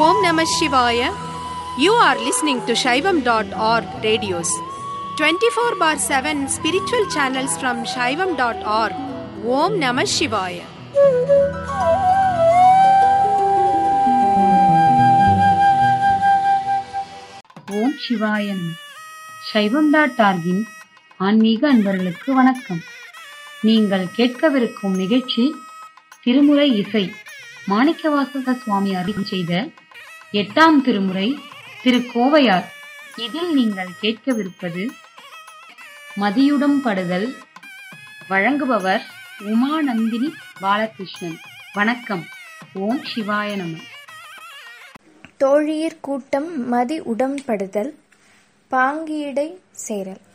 ஓம் நம சிவாய you are listening to Saivam dot org radios twenty four by seven spiritual channels from Saivam dot org ஓம் நம சிவாய ஓம் சிவாயன் சைவம் டாட் ஆர்கின் ஆன்மீக அன்பர்களுக்கு வணக்கம் நீங்கள் கேட்கவிருக்கும் நிகழ்ச்சி திருமுறை இசை மாணிக்கவாசக சுவாமி அருள் செய்த எட்டாம் திருமுறை திருக்கோவையார் இதில் நீங்கள் கேட்கவிருப்பது மதியுடம் படுதல் வழங்குபவர் உமாநந்தினி பாலகிருஷ்ணன் வணக்கம் ஓம் சிவாய நம தோழியர் கூட்டம் மதி உடம்படுதல் பாங்கியடை சேரல்